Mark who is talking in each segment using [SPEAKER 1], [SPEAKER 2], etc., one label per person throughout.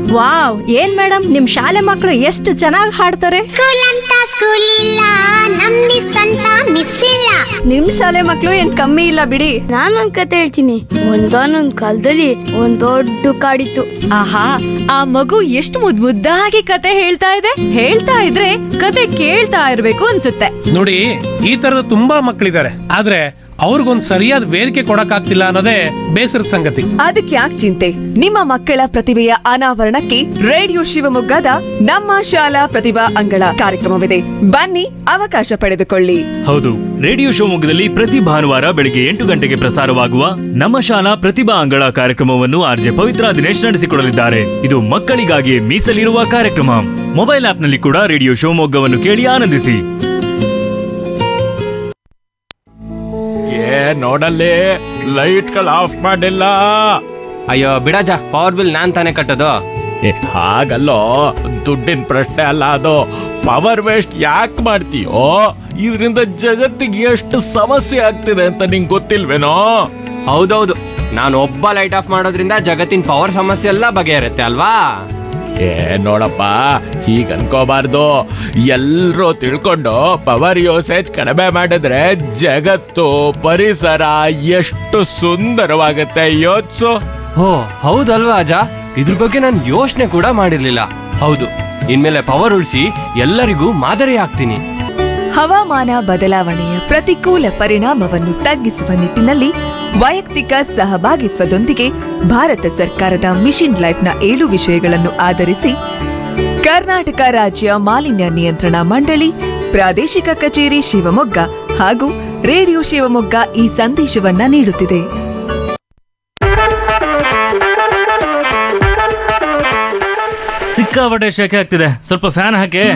[SPEAKER 1] Wow ಏನ್ madam ನಿಮ್ ಶಾಲೆ ಮಕ್ಕಳು ಎಷ್ಟು ಚೆನ್ನಾಗಿ ಹಾಡ್ತಾರೆ
[SPEAKER 2] ಸ್ಕೂಲ್ ಅಂತ ಸ್ಕೂಲ್ ಇಲ್ಲ ನಮ್ ಮಿಸ್ ಅಂತ ಮಿಸ್ ಇಲ್ಲ
[SPEAKER 3] ನಿಮ್ ಶಾಲೆ ಮಕ್ಳು ಏನ್ ಕಮ್ಮಿ ಇಲ್ಲ ಬಿಡಿ ನಾನೊಂದ್ ಕತೆ ಹೇಳ್ತೀನಿ ಒಂದಾನೊಂದ್ ಕಾಲದಲ್ಲಿ ಒಂದ್ ದೊಡ್ಡ ಕಾಡಿತ್ತು
[SPEAKER 1] ಆಹಾ ಆ ಮಗು ಎಷ್ಟು ಮುದ್ ಮುದ್ದಾಗಿ ಕತೆ ಹೇಳ್ತಾ ಇದೆ ಹೇಳ್ತಾ ಇದ್ರೆ ಕತೆ ಕೇಳ್ತಾ ಇರ್ಬೇಕು ಅನ್ಸುತ್ತೆ
[SPEAKER 4] ನೋಡಿ ಈ ತರದ ತುಂಬಾ ಮಕ್ಕಳಿದ್ದಾರೆ ಆದ್ರೆ ಅವ್ರಿಗೊಂದ್ ಸರಿಯಾದ ವೇದಿಕೆ ಕೊಡಕ್ಕಾಗ್ತಿಲ್ಲ ಅನ್ನೋದೇ ಬೇಸರದ ಸಂಗತಿ
[SPEAKER 5] ಅದಕ್ಕೆ ಯಾಕೆ ಚಿಂತೆ ನಿಮ್ಮ ಮಕ್ಕಳ ಪ್ರತಿಭೆಯ ಅನಾವರಣಕ್ಕೆ ರೇಡಿಯೋ ಶಿವಮೊಗ್ಗದ ನಮ್ಮ ಶಾಲಾ ಪ್ರತಿಭಾ ಅಂಗಳ ಕಾರ್ಯಕ್ರಮವಿದೆ ಬನ್ನಿ ಅವಕಾಶ ಪಡೆದುಕೊಳ್ಳಿ
[SPEAKER 6] ಹೌದು ರೇಡಿಯೋ ಶಿವಮೊಗ್ಗದಲ್ಲಿ ಪ್ರತಿ ಭಾನುವಾರ ಬೆಳಿಗ್ಗೆ ಎಂಟು ಗಂಟೆಗೆ ಪ್ರಸಾರವಾಗುವ ನಮ್ಮ ಶಾಲಾ ಪ್ರತಿಭಾ ಅಂಗಳ ಕಾರ್ಯಕ್ರಮವನ್ನು ಆರ್ಜೆ ಪವಿತ್ರ ದಿನೇಶ್ ನಡೆಸಿಕೊಡಲಿದ್ದಾರೆ ಇದು ಮಕ್ಕಳಿಗಾಗಿ ಮೀಸಲಿರುವ ಕಾರ್ಯಕ್ರಮ ಮೊಬೈಲ್ ಆಪ್ನಲ್ಲಿ ಕೂಡ ರೇಡಿಯೋ ಶಿವಮೊಗ್ಗವನ್ನು ಕೇಳಿ ಆನಂದಿಸಿ
[SPEAKER 7] ಏ ನೋಡಲ್ಲಿ ಲೈಟ್ಗಳು ಆಫ್ ಮಾಡಿಲ್ಲ
[SPEAKER 8] ಅಯ್ಯೋ ಬಿಡಜ ಪವರ್ ಬಿಲ್ ನಾನ್ ತಾನೇ ಕಟ್ಟೋದು
[SPEAKER 7] ಏ ಹಾಗಲ್ಲೋ ದುಡ್ಡಿನ ಪ್ರಶ್ನೆ ಅಲ್ಲ ಅದು ಪವರ್ ವೇಸ್ಟ್ ಯಾಕೆ ಮಾಡ್ತೀಯೋ ಇದರಿಂದ ಜಗತ್ತಿಗೆ ಎಷ್ಟು ಸಮಸ್ಯೆ ಆಗ್ತಿದೆ ಅಂತ ನಿಂಗೆ ಗೊತ್ತಿಲ್ವೇನೋ
[SPEAKER 8] ಹೌದೌದು ನಾನು ಒಬ್ಬ ಲೈಟ್ ಆಫ್ ಮಾಡೋದ್ರಿಂದ ಜಗತ್ತಿನ ಪವರ್ ಸಮಸ್ಯೆ ಎಲ್ಲ ಬಗೆಹರುತ್ತೆ ಅಲ್ವಾ
[SPEAKER 7] ಏ ನೋಡಪ್ಪ ಹೀಗ್ ಅನ್ಕೋಬಾರ್ದು ಎಲ್ರೂ ತಿಳ್ಕೊಂಡು ಪವರ್ ಯೂಸೇಜ್ ಕಡಿಮೆ ಮಾಡಿದ್ರೆ ಜಗತ್ತು ಪರಿಸರ ಎಷ್ಟು ಸುಂದರವಾಗುತ್ತೆ ಯೋಚ್ಸು
[SPEAKER 8] ಓ ಹೌದಲ್ವಾ ಅಜ ಇದ್ರ ಬಗ್ಗೆ ನಾನು ಯೋಚನೆ ಕೂಡ ಮಾಡಿರ್ಲಿಲ್ಲ ಹೌದು ಇನ್ಮೇಲೆ ಪವರ್ ಉಳಿಸಿ ಎಲ್ಲರಿಗೂ ಮಾದರಿ ಆಗ್ತೀನಿ
[SPEAKER 5] ಹವಾಮಾನ ಬದಲಾವಣೆಯ ಪ್ರತಿಕೂಲ ಪರಿಣಾಮವನ್ನು ತಗ್ಗಿಸುವ ನಿಟ್ಟಿನಲ್ಲಿ ವೈಯಕ್ತಿಕ ಸಹಭಾಗಿತ್ವದೊಂದಿಗೆ ಭಾರತ ಸರ್ಕಾರದ ಮಿಷನ್ ಲೈಫ್ನ ಏಳು ವಿಷಯಗಳನ್ನು ಆಧರಿಸಿ ಕರ್ನಾಟಕ ರಾಜ್ಯ ಮಾಲಿನ್ಯ ನಿಯಂತ್ರಣ ಮಂಡಳಿ ಪ್ರಾದೇಶಿಕ ಕಚೇರಿ ಶಿವಮೊಗ್ಗ ಹಾಗೂ ರೇಡಿಯೋ ಶಿವಮೊಗ್ಗ ಈ ಸಂದೇಶವನ್ನ ನೀಡುತ್ತಿದೆ
[SPEAKER 6] ಸಿಕ್ಕಾಪಟ್ಟೆ ಶೆಕೆ ಆಗ್ತಿದೆ ಸ್ವಲ್ಪ ಫ್ಯಾನ್ ಹಾಕಿ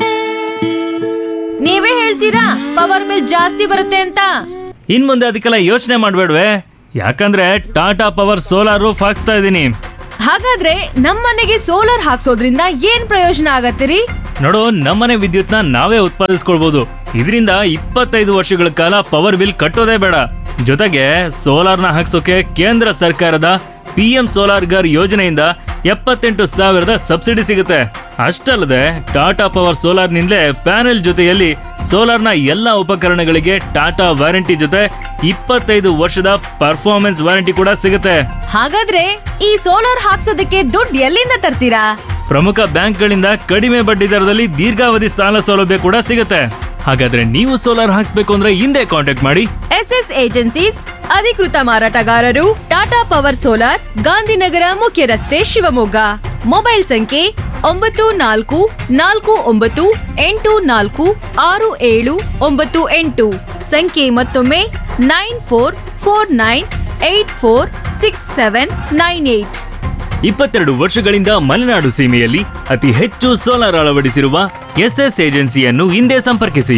[SPEAKER 1] ನೀವೇ ಹೇಳ್ತೀರಾ ಪವರ್ ಬಿಲ್ ಜಾಸ್ತಿ ಬರುತ್ತೆ ಅಂತ
[SPEAKER 6] ಇನ್ ಮುಂದೆ ಅದಕ್ಕೆಲ್ಲ ಯೋಚನೆ ಮಾಡ್ಬೇಡ್ವೆ ಯಾಕಂದ್ರೆ ಟಾಟಾ ಪವರ್ ಸೋಲಾರ್ ರೂಫ್ ಹಾಕ್ಸ್ತಾ ಇದ್ದೀನಿ
[SPEAKER 1] ಹಾಗಾದ್ರೆ ನಮ್ಮನೆಗೆ ಸೋಲಾರ್ ಹಾಕ್ಸೋದ್ರಿಂದ ಏನ್ ಪ್ರಯೋಜನ ಆಗತ್ತಿರಿ
[SPEAKER 6] ನೋಡು ನಮ್ಮನೆ ವಿದ್ಯುತ್ನ ನಾವೇ ಉತ್ಪಾದಿಸ್ಕೊಳ್ಬಹುದು ಇದರಿಂದ ಇಪ್ಪತ್ತೈದು ವರ್ಷಗಳ ಕಾಲ ಪವರ್ ಬಿಲ್ ಕಟ್ಟೋದೇ ಬೇಡ ಜೊತೆಗೆ ಸೋಲಾರ್ನ ಹಾಕ್ಸೋಕೆ ಕೇಂದ್ರ ಸರ್ಕಾರದ ಪಿ ಎಂ ಸೋಲಾರ್ ಗರ್ ಯೋಜನೆಯಿಂದ ಎಪ್ಪತ್ತೆಂಟು ಸಾವಿರದ ಸಬ್ಸಿಡಿ ಸಿಗುತ್ತೆ ಅಷ್ಟಲ್ಲದೆ ಟಾಟಾ ಪವರ್ ಸೋಲಾರ್ನಿಂದಲೇ ಪ್ಯಾನೆಲ್ ಜೊತೆಯಲ್ಲಿ ಸೋಲಾರ್ನ ಎಲ್ಲ ಉಪಕರಣಗಳಿಗೆ ಟಾಟಾ ವಾರಂಟಿ ಜೊತೆ ಇಪ್ಪತ್ತೈದು ವರ್ಷದ ಪರ್ಫಾರ್ಮೆನ್ಸ್ ವಾರಂಟಿ ಕೂಡ ಸಿಗುತ್ತೆ
[SPEAKER 1] ಹಾಗಾದ್ರೆ ಈ ಸೋಲಾರ್ ಹಾಕ್ಸೋದಕ್ಕೆ ದುಡ್ಡು ಎಲ್ಲಿಂದ ತರ್ತೀರಾ
[SPEAKER 6] ಪ್ರಮುಖ ಬ್ಯಾಂಕ್ಗಳಿಂದ ಕಡಿಮೆ ಬಡ್ಡಿ ದರದಲ್ಲಿ ದೀರ್ಘಾವಧಿ ಸಾಲ ಸೌಲಭ್ಯ ಕೂಡ ಸಿಗುತ್ತೆ ಹಾಗಾದ್ರೆ ನೀವು ಸೋಲಾರ್ ಹಾಕ್ಸ್ಬೇಕು ಅಂದ್ರೆ ಹಿಂದೆ ಕಾಂಟ್ಯಾಕ್ಟ್ ಮಾಡಿ
[SPEAKER 1] ಎಸ್ ಎಸ್ ಏಜೆನ್ಸೀಸ್ ಅಧಿಕೃತ ಮಾರಾಟಗಾರರು ಟಾಟಾ ಪವರ್ ಸೋಲಾರ್ ಗಾಂಧಿನಗರ ಮುಖ್ಯ ರಸ್ತೆ ಶಿವಮೊಗ್ಗ ಮೊಬೈಲ್ ಸಂಖ್ಯೆ ಒಂಬತ್ತು ನಾಲ್ಕು ನಾಲ್ಕು ಒಂಬತ್ತು ಎಂಟು ನಾಲ್ಕು ಆರು ಏಳು ಒಂಬತ್ತು ಎಂಟು ಸಂಖ್ಯೆ ಮತ್ತೊಮ್ಮೆ nine four four nine eight four six seven nine eight
[SPEAKER 6] ಇಪ್ಪತ್ತೆರಡು ವರ್ಷಗಳಿಂದ ಮಲೆನಾಡು ಸೀಮೆಯಲ್ಲಿ ಅತಿ ಹೆಚ್ಚು ಸೋಲಾರ್ ಅಳವಡಿಸಿರುವ ಎಸ್ಎಸ್ ಏಜೆನ್ಸಿಯನ್ನು ಹಿಂದೆ ಸಂಪರ್ಕಿಸಿ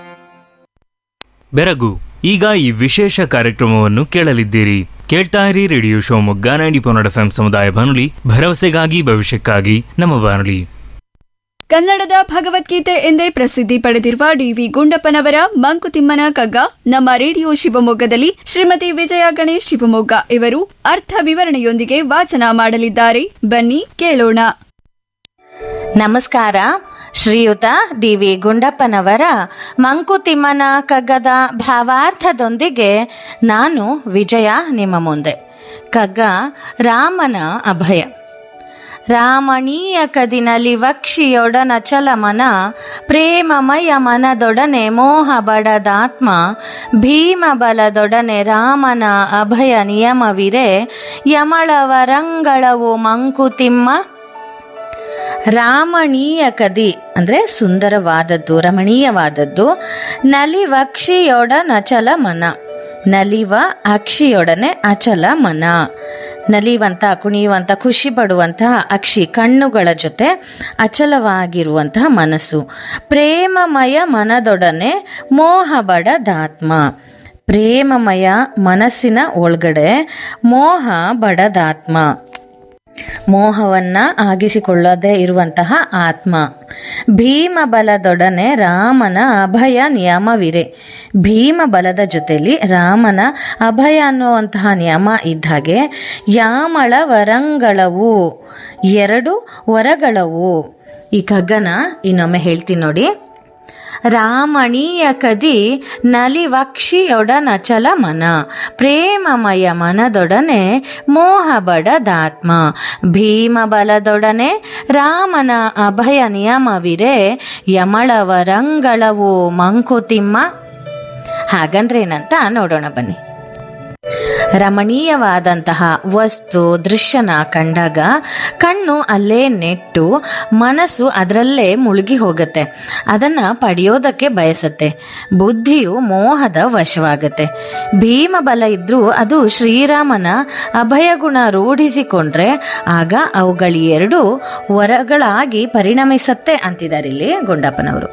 [SPEAKER 6] ಬೆರಗು ಈಗ ಈ ವಿಶೇಷ ಕಾರ್ಯಕ್ರಮವನ್ನು ಕೇಳಲಿದ್ದೀರಿ ಕೇಳ್ತಾ ಇರಿ ರೇಡಿಯೋ ಶಿವಮೊಗ್ಗ ನೈಂಟಿ ಪೊನ್ನಡ ಎಫ್ ಸಮುದಾಯ ಬಾನುಲಿ ಭರವಸೆಗಾಗಿ ಭವಿಷ್ಯಕ್ಕಾಗಿ ನಮ್ಮ ಬಾನುಲಿ
[SPEAKER 3] ಕನ್ನಡದ ಭಗವದ್ಗೀತೆ ಎಂದೇ ಪ್ರಸಿದ್ಧಿ ಪಡೆದಿರುವ ಡಿವಿ ಗುಂಡಪ್ಪನವರ ಮಂಕುತಿಮ್ಮನ ಕಗ್ಗ ನಮ್ಮ ರೇಡಿಯೋ ಶಿವಮೊಗ್ಗದಲ್ಲಿ ಶ್ರೀಮತಿ ವಿಜಯ ಗಣೇಶ್ ಶಿವಮೊಗ್ಗ ಇವರು ಅರ್ಥ ವಿವರಣೆಯೊಂದಿಗೆ ವಾಚನ ಮಾಡಲಿದ್ದಾರೆ ಬನ್ನಿ ಕೇಳೋಣ
[SPEAKER 9] ನಮಸ್ಕಾರ ಶ್ರೀಯುತ ಡಿ ವಿ ಗುಂಡಪ್ಪನವರ ಮಂಕುತಿಮ್ಮನ ಕಗ್ಗದ ಭಾವಾರ್ಥದೊಂದಿಗೆ ನಾನು ವಿಜಯ ನಿಮ್ಮ ಮುಂದೆ ಕಗ್ಗ ರಾಮನ ಅಭಯ ರಾಮಣೀಯ ಕದಿನಲಿ ವಕ್ಷಿಯೊಡನ ಚಲಮನ ಪ್ರೇಮಮಯ ಮನದೊಡನೆ ಮೋಹ ಬಡದಾತ್ಮ ಭೀಮ ಬಲದೊಡನೆ ರಾಮನ ಅಭಯ ನಿಯಮವಿರೆ ಯಮಳವರಂಗಳವು ಮಂಕುತಿಮ್ಮ ರಾಮಣೀಯ ಕದಿ ಅಂದರೆ ಸುಂದರವಾದದ್ದು ರಮಣೀಯವಾದದ್ದು ನಲಿವ ಅಕ್ಷಿಯೊಡನ ಅಚಲ ಮನ ನಲಿವ ಅಕ್ಷಿಯೊಡನೆ ಅಚಲ ಮನ ನಲಿಯುವಂಥ ಕುಣಿಯುವಂಥ ಖುಷಿ ಪಡುವಂತಹ ಅಕ್ಷಿ ಕಣ್ಣುಗಳ ಜೊತೆ ಅಚಲವಾಗಿರುವಂತಹ ಮನಸ್ಸು ಪ್ರೇಮಮಯ ಮನದೊಡನೆ ಮೋಹ ಬಡದಾತ್ಮ ಪ್ರೇಮಮಯ ಮನಸ್ಸಿನ ಒಳಗಡೆ ಮೋಹ ಬಡದಾತ್ಮ ಮೋಹವನ್ನ ಆಗಿಸಿಕೊಳ್ಳದೆ ಇರುವಂತಹ ಆತ್ಮ ಭೀಮ ಬಲದೊಡನೆ ರಾಮನ ಅಭಯ ನಿಯಮವಿರೆ ಭೀಮ ಬಲದ ಜೊತೆಲಿ ರಾಮನ ಅಭಯ ಅನ್ನುವಂತಹ ನಿಯಮ ಇದ್ದ ಹಾಗೆ ಯಾಮಳ ವರಂಗಳವು ಎರಡು ವರಗಳವು ಈ ಕಗ್ಗನ ಇನ್ನೊಮ್ಮೆ ಹೇಳ್ತೀನಿ ನೋಡಿ ರಾಮಣೀಯ ಕದಿ ನಲಿವಕ್ಷಿಯೊಡನಚಲ ಮನ ಪ್ರೇಮಮಯ ಮನದೊಡನೆ ಮೋಹ ಬಡದಾತ್ಮ ಭೀಮ ಬಲದೊಡನೆ ರಾಮನ ಅಭಯ ನಿಯಮವಿರೆ ಯಮಳವರಂಗಳವು ಮಂಕುತಿಮ್ಮ ಹಾಗಂದ್ರೇನಂತ ನೋಡೋಣ ಬನ್ನಿ ರಮಣೀಯವಾದಂತಹ ವಸ್ತು ದೃಶ್ಯನ ಕಂಡಾಗ ಕಣ್ಣು ಅಲ್ಲೇ ನೆಟ್ಟು ಮನಸ್ಸು ಅದರಲ್ಲೇ ಮುಳುಗಿ ಹೋಗುತ್ತೆ ಅದನ್ನ ಪಡೆಯೋದಕ್ಕೆ ಬಯಸತ್ತೆ ಬುದ್ಧಿಯು ಮೋಹದ ವಶವಾಗತ್ತೆ ಭೀಮ ಬಲ ಇದ್ರೂ ಅದು ಶ್ರೀರಾಮನ ಅಭಯಗುಣ ರೂಢಿಸಿಕೊಂಡ್ರೆ ಆಗ ಅವುಗಳ ಎರಡು ವರಗಳಾಗಿ ಪರಿಣಮಿಸತ್ತೆ ಅಂತಿದ್ದಾರೆ ಇಲ್ಲಿ ಗುಂಡಪ್ಪನವರು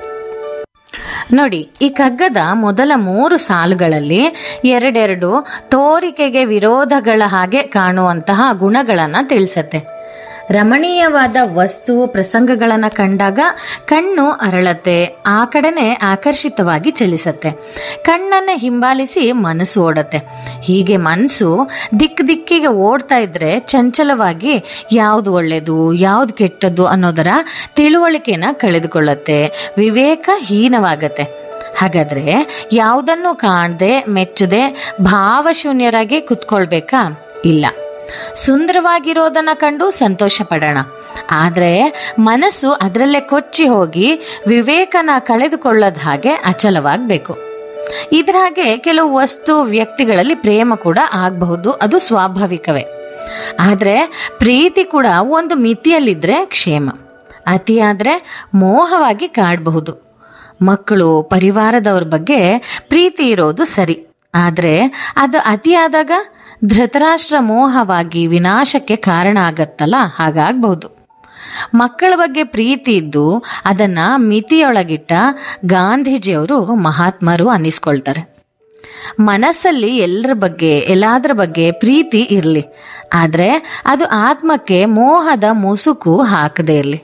[SPEAKER 9] ನೋಡಿ ಈ ಕಗ್ಗದ ಮೊದಲ ಮೂರು ಸಾಲುಗಳಲ್ಲಿ ಎರಡೆರಡು ತೋರಿಕೆಗೆ ವಿರೋಧಗಳ ಹಾಗೆ ಕಾಣುವಂತಹ ಗುಣಗಳನ್ನು ತಿಳಿಸತ್ತೆ ರಮಣೀಯವಾದ ವಸ್ತು ಪ್ರಸಂಗಗಳನ್ನು ಕಂಡಾಗ ಕಣ್ಣು ಅರಳತ್ತೆ ಆ ಕಡೆನೆ ಆಕರ್ಷಿತವಾಗಿ ಚಲಿಸತ್ತೆ ಕಣ್ಣನ್ನೇ ಹಿಂಬಾಲಿಸಿ ಮನಸ್ಸು ಓಡತ್ತೆ ಹೀಗೆ ಮನಸ್ಸು ದಿಕ್ ದಿಕ್ಕಿಗೆ ಓಡ್ತಾ ಇದ್ರೆ ಚಂಚಲವಾಗಿ ಯಾವುದು ಒಳ್ಳೆಯದು ಯಾವುದು ಕೆಟ್ಟದ್ದು ಅನ್ನೋದರ ತಿಳುವಳಿಕೆನ ಕಳೆದುಕೊಳ್ಳುತ್ತೆ ವಿವೇಕ ಹೀನವಾಗತ್ತೆ ಹಾಗಾದ್ರೆ ಯಾವುದನ್ನು ಕಾಣದೆ ಮೆಚ್ಚದೆ ಭಾವಶೂನ್ಯರಾಗಿ ಕುತ್ಕೊಳ್ಬೇಕಾ ಇಲ್ಲ ಸುಂದರವಾಗಿರೋದನ್ನ ಕಂಡು ಸಂತೋಷ ಪಡೋಣ ಆದರೆ ಮನಸ್ಸು ಅದರಲ್ಲೇ ಕೊಚ್ಚಿ ಹೋಗಿ ವಿವೇಕನ ಕಳೆದುಕೊಳ್ಳದ ಹಾಗೆ ಅಚಲವಾಗಬೇಕು ಇದ್ರ ಹಾಗೆ ಕೆಲವು ವಸ್ತು ವ್ಯಕ್ತಿಗಳಲ್ಲಿ ಪ್ರೇಮ ಕೂಡ ಆಗಬಹುದು ಅದು ಸ್ವಾಭಾವಿಕವೇ ಆದರೆ ಪ್ರೀತಿ ಕೂಡ ಒಂದು ಮಿತಿಯಲ್ಲಿದ್ರೆ ಕ್ಷೇಮ ಅತಿಯಾದ್ರೆ ಮೋಹವಾಗಿ ಕಾಡಬಹುದು ಮಕ್ಕಳು ಪರಿವಾರದವ್ರ ಬಗ್ಗೆ ಪ್ರೀತಿ ಇರೋದು ಸರಿ ಆದರೆ ಅದು ಅತಿಯಾದಾಗ ಧೃತರಾಷ್ಟ್ರ ಮೋಹವಾಗಿ ವಿನಾಶಕ್ಕೆ ಕಾರಣ ಆಗತ್ತಲ್ಲ ಹಾಗಾಗಬಹುದು ಮಕ್ಕಳ ಬಗ್ಗೆ ಪ್ರೀತಿ ಇದ್ದು ಅದನ್ನ ಮಿತಿಯೊಳಗಿಟ್ಟ ಗಾಂಧೀಜಿಯವರು ಮಹಾತ್ಮರು ಅನ್ನಿಸ್ಕೊಳ್ತಾರೆ ಮನಸ್ಸಲ್ಲಿ ಎಲ್ಲರ ಬಗ್ಗೆ ಎಲ್ಲಾದ್ರ ಬಗ್ಗೆ ಪ್ರೀತಿ ಇರಲಿ ಆದರೆ ಅದು ಆತ್ಮಕ್ಕೆ ಮೋಹದ ಮುಸುಕು ಹಾಕದೇ ಇರಲಿ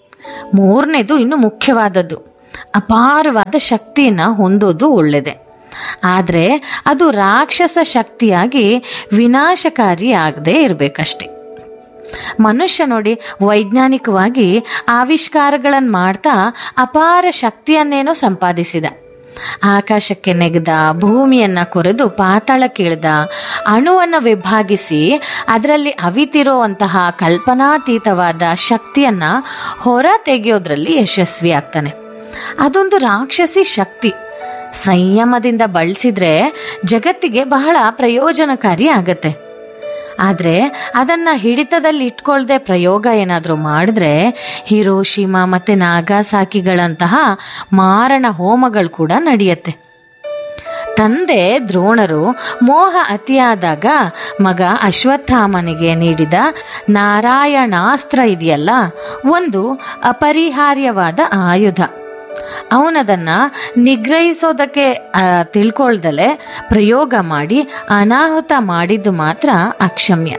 [SPEAKER 9] ಮೂರನೇದು ಇನ್ನು ಮುಖ್ಯವಾದದ್ದು ಅಪಾರವಾದ ಶಕ್ತಿಯನ್ನ ಹೊಂದೋದು ಒಳ್ಳೆಯದೆ ಆದರೆ ಅದು ರಾಕ್ಷಸ ಶಕ್ತಿಯಾಗಿ ವಿನಾಶಕಾರಿ ಆಗದೆ ಇರಬೇಕಷ್ಟೆ ಮನುಷ್ಯ ನೋಡಿ ವೈಜ್ಞಾನಿಕವಾಗಿ ಆವಿಷ್ಕಾರಗಳನ್ನು ಮಾಡ್ತಾ ಅಪಾರ ಶಕ್ತಿಯನ್ನೇನೋ ಸಂಪಾದಿಸಿದ ಆಕಾಶಕ್ಕೆ ನೆಗೆದ ಭೂಮಿಯನ್ನ ಕೊರೆದು ಪಾತಾಳಕ್ಕೆ ಇಳಿದ ಅಣುವನ್ನು ವಿಭಾಗಿಸಿ ಅದರಲ್ಲಿ ಅವಿತಿರುವಂತಹ ಕಲ್ಪನಾತೀತವಾದ ಶಕ್ತಿಯನ್ನ ಹೊರ ತೆಗೆಯೋದ್ರಲ್ಲಿ ಯಶಸ್ವಿ ಆಗ್ತಾನೆ ಅದೊಂದು ರಾಕ್ಷಸಿ ಶಕ್ತಿ ಸಂಯಮದಿಂದ ಬಳಸಿದ್ರೆ ಜಗತ್ತಿಗೆ ಬಹಳ ಪ್ರಯೋಜನಕಾರಿ ಆಗತ್ತೆ ಆದರೆ ಅದನ್ನ ಹಿಡಿತದಲ್ಲಿ ಇಟ್ಕೊಳ್ದೆ ಪ್ರಯೋಗ ಏನಾದರೂ ಮಾಡಿದ್ರೆ ಹಿರೋಶಿಮಾ ಮತ್ತೆ ನಾಗಾಸಾಕಿಗಳಂತಹ ಮಾರಣ ಹೋಮಗಳು ಕೂಡ ನಡೆಯುತ್ತೆ ತಂದೆ ದ್ರೋಣರು ಮೋಹ ಅತಿಯಾದಾಗ ಮಗ ಅಶ್ವತ್ಥಾಮನಿಗೆ ನೀಡಿದ ನಾರಾಯಣಾಸ್ತ್ರ ಇದೆಯಲ್ಲ ಒಂದು ಅಪರಿಹಾರ್ಯವಾದ ಆಯುಧ ಅವನದನ್ನ ನಿಗ್ರಹಿಸೋದಕ್ಕೆ ಆ, ತಿಳ್ಕೊಳ್ದಲೆ ಪ್ರಯೋಗ ಮಾಡಿ ಅನಾಹುತ ಮಾಡಿದ್ದು ಮಾತ್ರ ಅಕ್ಷಮ್ಯ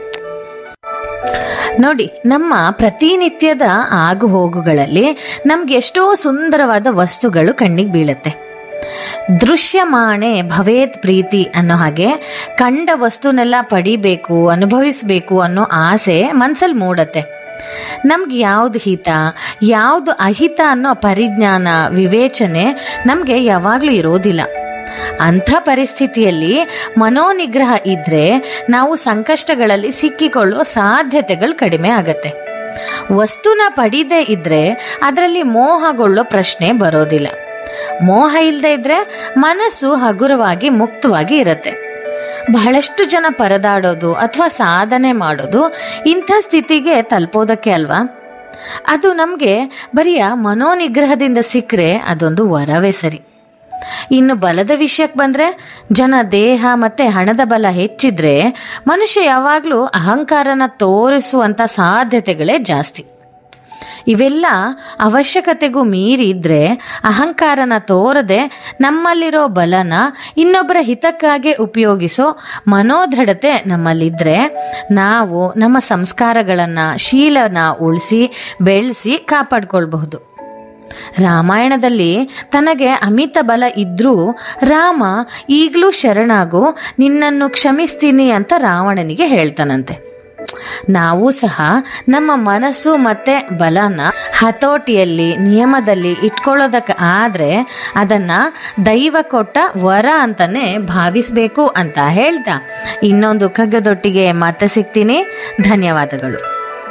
[SPEAKER 9] ನೋಡಿ ನಮ್ಮ ಪ್ರತಿನಿತ್ಯದ ಆಗು ಹೋಗುಗಳಲ್ಲಿ ನಮ್ಗೆ ಎಷ್ಟೋ ಸುಂದರವಾದ ವಸ್ತುಗಳು ಕಣ್ಣಿಗೆ ಬೀಳುತ್ತೆ ದೃಶ್ಯಮಾಣೆ ಭವೇತ್ ಪ್ರೀತಿ ಅನ್ನೋ ಹಾಗೆ ಕಂಡ ವಸ್ತುನೆಲ್ಲ ಪಡಿಬೇಕು ಅನುಭವಿಸ್ಬೇಕು ಅನ್ನೋ ಆಸೆ ಮನ್ಸಲ್ಲಿ ಮೂಡತ್ತೆ ನಮ್ಗೆ ಯಾವ್ದು ಹಿತ ಯಾವ್ದು ಅಹಿತ ಅನ್ನೋ ಪರಿಜ್ಞಾನ ವಿವೇಚನೆ ನಮಗೆ ಯಾವಾಗಲೂ ಇರೋದಿಲ್ಲ ಅಂಥ ಪರಿಸ್ಥಿತಿಯಲ್ಲಿ ಮನೋನಿಗ್ರಹ ಇದ್ರೆ ನಾವು ಸಂಕಷ್ಟಗಳಲ್ಲಿ ಸಿಕ್ಕಿಕೊಳ್ಳುವ ಸಾಧ್ಯತೆಗಳು ಕಡಿಮೆ ಆಗತ್ತೆ ವಸ್ತುನ ಪಡಿದೇ ಇದ್ರೆ ಅದರಲ್ಲಿ ಮೋಹಗೊಳ್ಳೋ ಪ್ರಶ್ನೆ ಬರೋದಿಲ್ಲ ಮೋಹ ಇಲ್ಲದೆ ಇದ್ರೆ ಮನಸ್ಸು ಹಗುರವಾಗಿ ಮುಕ್ತವಾಗಿ ಇರತ್ತೆ ಬಹಳಷ್ಟು ಜನ ಪರದಾಡೋದು ಅಥವಾ ಸಾಧನೆ ಮಾಡೋದು ಇಂಥ ಸ್ಥಿತಿಗೆ ತಲುಪೋದಕ್ಕೆ ಅಲ್ವಾ ಅದು ನಮಗೆ ಬರಿಯ ಮನೋನಿಗ್ರಹದಿಂದ ಸಿಕ್ಕರೆ ಅದೊಂದು ವರವೇ ಸರಿ ಇನ್ನು ಬಲದ ವಿಷಯಕ್ಕೆ ಬಂದ್ರೆ ಜನ ದೇಹ ಮತ್ತೆ ಹಣದ ಬಲ ಹೆಚ್ಚಿದ್ರೆ ಮನುಷ್ಯ ಯಾವಾಗಲೂ ಅಹಂಕಾರನ ತೋರಿಸುವಂತ ಸಾಧ್ಯತೆಗಳೇ ಜಾಸ್ತಿ ಇವೆಲ್ಲ ಅವಶ್ಯಕತೆಗೂ ಮೀರಿ ಇದ್ರೆ ಅಹಂಕಾರನ ತೋರದೆ ನಮ್ಮಲ್ಲಿರೋ ಬಲನ ಇನ್ನೊಬ್ಬರ ಹಿತಕ್ಕಾಗಿ ಉಪಯೋಗಿಸೋ ಮನೋದೃಢತೆ ನಮ್ಮಲ್ಲಿದ್ರೆ ನಾವು ನಮ್ಮ ಸಂಸ್ಕಾರಗಳನ್ನು ಶೀಲನ ಉಳಿಸಿ ಬೆಳೆಸಿ ಕಾಪಾಡ್ಕೊಳ್ಬಹುದು ರಾಮಾಯಣದಲ್ಲಿ ತನಗೆ ಅಮಿತ ಬಲ ಇದ್ರೂ ರಾಮ ಈಗಲೂ ಶರಣಾಗು ನಿನ್ನನ್ನು ಕ್ಷಮಿಸ್ತೀನಿ ಅಂತ ರಾವಣನಿಗೆ ಹೇಳ್ತಾನಂತೆ ನಾವು ಸಹ ನಮ್ಮ ಮನಸ್ಸು ಮತ್ತೆ ಬಲನ ಹತೋಟಿಯಲ್ಲಿ ನಿಯಮದಲ್ಲಿ ಇಟ್ಕೊಳ್ಳೋದಕ್ಕೆ ಆದ್ರೆ ಅದನ್ನ ದೈವ ಕೊಟ್ಟ ವರ ಅಂತಾನೆ ಭಾವಿಸ್ಬೇಕು ಅಂತ ಹೇಳ್ತಾ ಇನ್ನೊಂದು ಕಗ್ಗದೊಟ್ಟಿಗೆ ಮತ್ತೆ ಸಿಗ್ತೀನಿ ಧನ್ಯವಾದಗಳು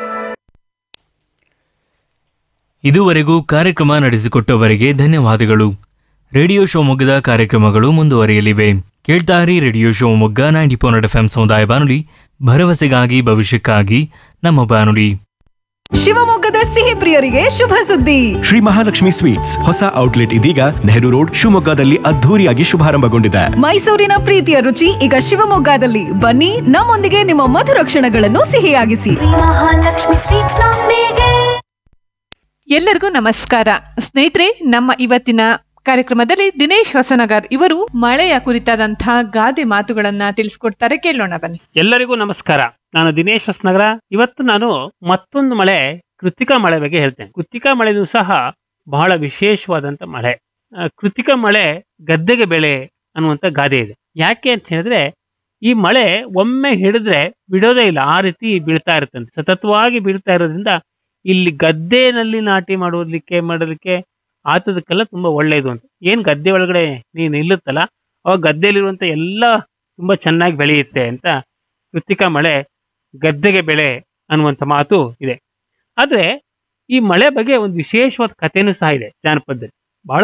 [SPEAKER 6] ಇದುವರೆಗೂ ಕಾರ್ಯಕ್ರಮ ನಡೆಸಿಕೊಟ್ಟವರಿಗೆ ಧನ್ಯವಾದಗಳು ರೇಡಿಯೋ ಶಿವಮೊಗ್ಗದ ಕಾರ್ಯಕ್ರಮಗಳು ಮುಂದುವರಿಯಲಿವೆ ಕೇಳ್ತಾರಿ radio Shivamogga ninety four F M ಸಮುದಾಯ ಬಾನುಲಿ ಭರವಸೆಗಾಗಿ ಭವಿಷ್ಯಕ್ಕಾಗಿ ನಮ್ಮ ಬಾನುಲಿ
[SPEAKER 5] ಶಿವಮೊಗ್ಗದ ಸಿಹಿ ಪ್ರಿಯರಿಗೆ ಶುಭ ಸುದ್ದಿ
[SPEAKER 10] ಶ್ರೀ ಮಹಾಲಕ್ಷ್ಮಿ ಸ್ವೀಟ್ಸ್ ಹೊಸ ಔಟ್ಲೆಟ್ ಇದೀಗ ನೆಹರು ರೋಡ್ ಶಿವಮೊಗ್ಗದಲ್ಲಿ ಅದ್ಧೂರಿಯಾಗಿ ಶುಭಾರಂಭಗೊಂಡಿದೆ
[SPEAKER 5] ಮೈಸೂರಿನ ಪ್ರೀತಿಯ ರುಚಿ ಈಗ ಶಿವಮೊಗ್ಗದಲ್ಲಿ ಬನ್ನಿ ನಮ್ಮೊಂದಿಗೆ ನಿಮ್ಮ ಮಧುರ ಕ್ಷಣಗಳನ್ನು ಸಿಹಿಯಾಗಿಸಿ
[SPEAKER 2] ಮಹಾಲಕ್ಷ್ಮಿ ಸ್ವೀಟ್ಸ್ ನೊಂದಿಗೆ
[SPEAKER 11] ಎಲ್ಲರಿಗೂ ನಮಸ್ಕಾರ ಸ್ನೇಹಿತರೆ ನಮ್ಮ ಇವತ್ತಿನ ಕಾರ್ಯಕ್ರಮದಲ್ಲಿ ದಿನೇಶ್ ಹೊಸನಗರ್ ಇವರು ಮಳೆಯ ಕುರಿತಾದಂತಹ ಗಾದೆ ಮಾತುಗಳನ್ನ ತಿಳಿಸ್ಕೊಡ್ತಾರೆ ಕೇಳೋಣ ಬನ್ನಿ
[SPEAKER 12] ಎಲ್ಲರಿಗೂ ನಮಸ್ಕಾರ ನಾನು ದಿನೇಶ್ ಹೊಸನಗರ ಇವತ್ತು ನಾನು ಮತ್ತೊಂದು ಮಳೆ ಕೃತಿಕಾ ಮಳೆ ಬಗ್ಗೆ ಹೇಳ್ತೇನೆ ಕೃತಿಕಾ ಮಳೆನೂ ಸಹ ಬಹಳ ವಿಶೇಷವಾದಂತ ಮಳೆ ಆ, ಕೃತಿಕಾ ಮಳೆ ಗದ್ದೆಗೆ ಬೆಳೆ ಅನ್ನುವಂತ ಗಾದೆ ಇದೆ ಯಾಕೆ ಅಂತ ಹೇಳಿದ್ರೆ ಈ ಮಳೆ ಒಮ್ಮೆ ಹಿಡಿದ್ರೆ ಬಿಡೋದೇ ಇಲ್ಲ ಆ ರೀತಿ ಬೀಳ್ತಾ ಇರುತ್ತಂತೆ ಸತತವಾಗಿ ಬೀಳ್ತಾ ಇರೋದ್ರಿಂದ ಇಲ್ಲಿ ಗದ್ದೆನಲ್ಲಿ ನಾಟಿ ಮಾಡೋದಕ್ಕೆ ಮಾಡೋದಕ್ಕೆ ಆತದಕ್ಕೆಲ್ಲ ತುಂಬಾ ಒಳ್ಳೇದು ಅಂತ ಏನ್ ಗದ್ದೆ ಒಳಗಡೆ ನೀನು ನಿಲ್ಲುತ್ತಲ್ಲ ಅವಾಗ ಗದ್ದೆಯಲ್ಲಿರುವಂತ ಎಲ್ಲ ತುಂಬಾ ಚೆನ್ನಾಗಿ ಬೆಳೆಯುತ್ತೆ ಅಂತ ಕೃತಿಕಾ ಮಳೆ ಗದ್ದೆಗೆ ಬೆಳೆ ಅನ್ನುವಂಥ ಮಾತು ಇದೆ ಆದ್ರೆ ಈ ಮಳೆ ಬಗ್ಗೆ ಒಂದು ವಿಶೇಷವಾದ ಕಥೆನೂ ಸಹ ಇದೆ ಜಾನಪದದಲ್ಲಿ ಬಹಳ